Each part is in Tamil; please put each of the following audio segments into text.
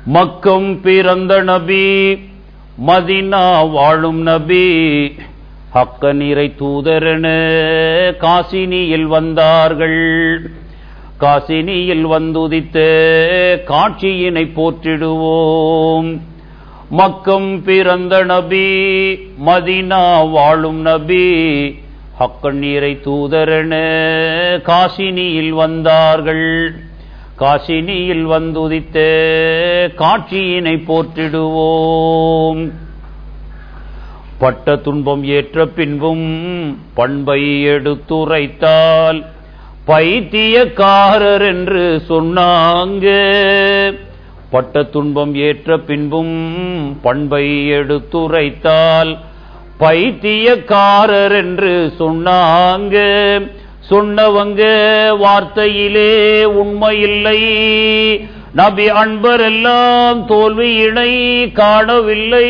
மக்கம் பிறந்த நபி மதினா வாழும் நபி ஹக்க நீரை தூதரென காசினியில் வந்தார்கள் காசினியில் வந்துதித்த காட்சியினை போற்றிடுவோம் மக்கம் பிறந்த நபி மதினா வாழும் நபி ஹக்க நீரை தூதரென காசினியில் வந்தார்கள் காசினியில் வந்துதித்த காட்சியினை போற்றிடுவோம் பட்ட துன்பம் ஏற்ற பின்பும் பண்பை எடுத்துரைத்தால் பைத்தியக்காரர் என்று சொன்னாங்க பட்ட துன்பம் ஏற்ற பின்பும் பண்பை எடுத்துரைத்தால் பைத்தியக்காரர் என்று சொன்னாங்க சொன்னவங்க வார்த்தையிலே உண்மையில்லை நபி அன்பர் எல்லாம் தோல்வியினை காணவில்லை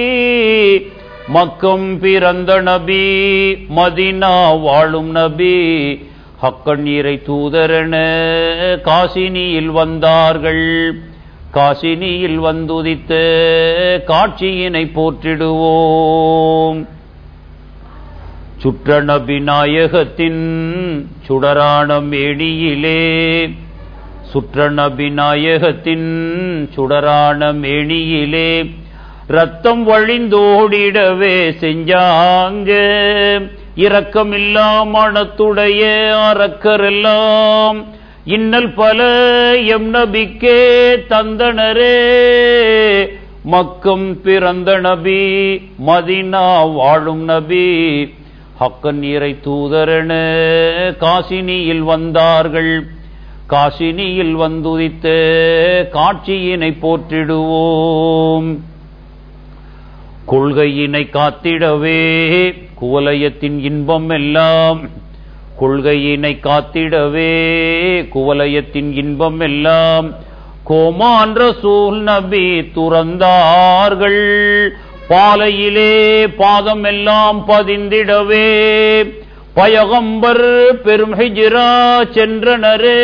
மக்கம் பிறந்த நபி மதினா வாழும் நபி ஹக்கண்ணீரை தூதரென காசினியில் வந்தார்கள் காசினியில் வந்துதித்த காட்சியினை போற்றிடுவோம் சுற்ற நபி நாயகத்தின் சுடரான மேனியிலே சுற்ற நபி நாயகத்தின் சுடரான மேனியிலே ரத்தம் வழிந்தோடிடவே செஞ்சாங்க இரக்கமில்லா மனத்துடைய அரக்கரெல்லாம் இன்னல் பல எம் நபிக்கே தந்தனரே மக்கம் பிறந்த நபி மதினா வாழும் நபி ஹக்கன் நீரை தூதரென காசினியில் வந்தார்கள் காசினியில் வந்துதித்த காட்சியினை போற்றிடுவோம் கொள்கையினை காத்திடவே குவலயத்தின் இன்பம் எல்லாம் கொள்கையினை காத்திடவே குவலயத்தின் இன்பம் எல்லாம் கோமான் ரசூல் நபி துறந்தார்கள் பாலையிலே பாதம் எல்லாம் பதிந்திடவே பயகம்பர் பெரும் ஹிஜ்ரா சென்றனரே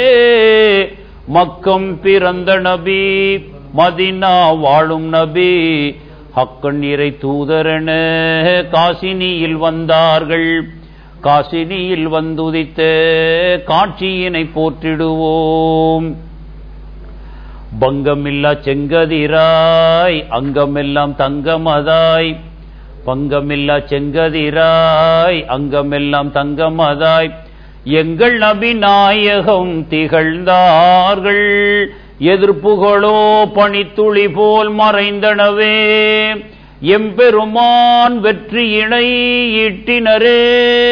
மக்கம் பிறந்த நபி மதினா வாழும் நபி ஹக்கண்ணீரை தூதரென காசினியில் வந்தார்கள் காசினியில் வந்துதித்த காட்சியினை போற்றிடுவோம் பங்கமில்லா செங்கதிராய் அங்கமெல்லாம் தங்கமதாய் பங்கமில்லா செங்கதிராய் அங்கமெல்லாம் தங்கமதாய் எங்கள் நபி நாயகம் திகழ்ந்தார்கள் எதிர்ப்புகளோ பனித்துளி போல் மறைந்தனவே எம்பெருமான் வெற்றியினை ஈட்டினரே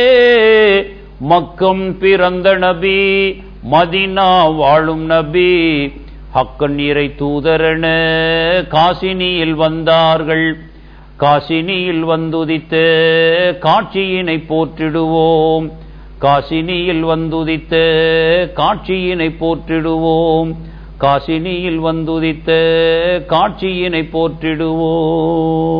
மக்கம் பிறந்த நபி மதினா வாழும் நபி ஹக்கண்ணீரை தூதரென காசினியில் வந்தார்கள் காசினியில் வந்துதித்த காட்சியினை போற்றிடுவோம் காசினியில் வந்துதித்த காட்சியினை போற்றிடுவோம் காசினியில் வந்துதித்த காட்சியினை போற்றிடுவோம்